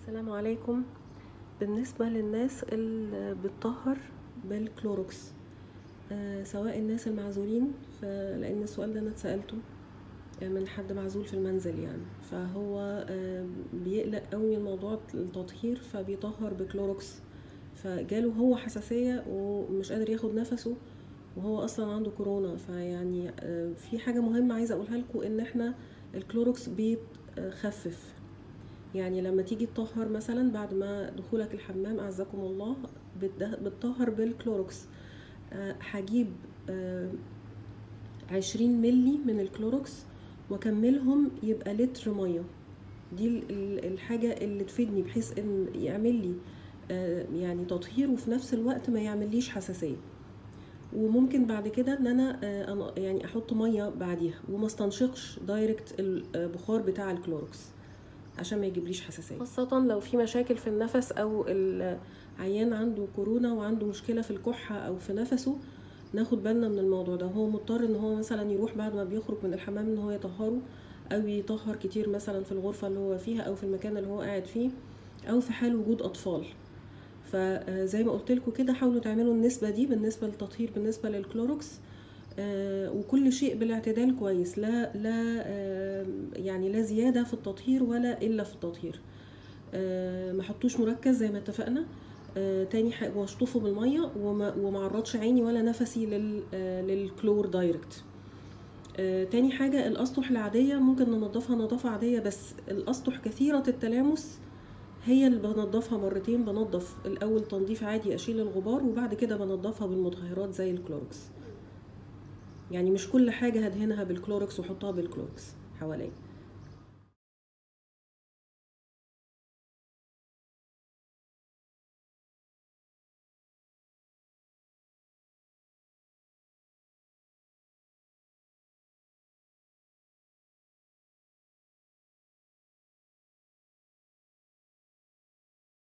السلام عليكم بالنسبة للناس اللي بتطهر بالكلوروكس آه سواء الناس المعزولين ف- لأن السؤال ده أنا اتسألته من حد معزول في المنزل يعني فهو آه بيقلق قوي من موضوع التطهير فبيطهر بكلوروكس فجاله هو حساسية ومش قادر ياخد نفسه وهو اصلا عنده كورونا فيعني آه، في حاجة مهمة عايزة اقولها لكم ان احنا الكلوروكس بيخفف يعني لما تيجي تطهر مثلا بعد ما دخولك الحمام اعزكم الله بتده- بتطهر بالكلوروكس آه، هجيب آه، عشرين ملي من الكلوروكس واكملهم يبقى لتر ميه دي ال- ال- الحاجة اللي تفيدني بحيث ان يعمل لي آه، يعني تطهير وفي نفس الوقت ما يعمليش حساسية وممكن بعد كده ان انا آه، أنا- يعني احط ميه بعديها وما استنشقش دايركت البخار بتاع الكلوروكس عشان ما يجيبليش حساسيه خاصه لو في مشاكل في النفس او العيان عنده كورونا وعنده مشكله في الكحه او في نفسه ناخد بالنا من الموضوع ده هو مضطر ان هو مثلا يروح بعد ما بيخرج من الحمام ان هو يطهره او يطهر كتير مثلا في الغرفه اللي هو فيها او في المكان اللي هو قاعد فيه او في حال وجود اطفال فزي ما قلت لكم كده حاولوا تعملوا النسبة دي بالنسبة للتطهير بالنسبة للكلوروكس آه، وكل شيء بالاعتدال كويس لا لا آه، يعني لا زيادة في التطهير ولا إلا في التطهير آه، ما حطوش مركز زي ما اتفقنا آه، تاني حاجة واشطفه بالمية وما وما عرضش عيني ولا نفسي لل آه، للكلور دايركت آه، تاني حاجة الأسطح العادية ممكن ننضفها نظافة عادية بس الأسطح كثيرة التلامس هي اللي بنضفها مرتين بنضف الأول تنظيف عادي أشيل الغبار وبعد كده بنضفها بالمطهرات زي الكلوركس يعني مش كل حاجة هدهنها بالكلوركس وحطها بالكلوركس حواليا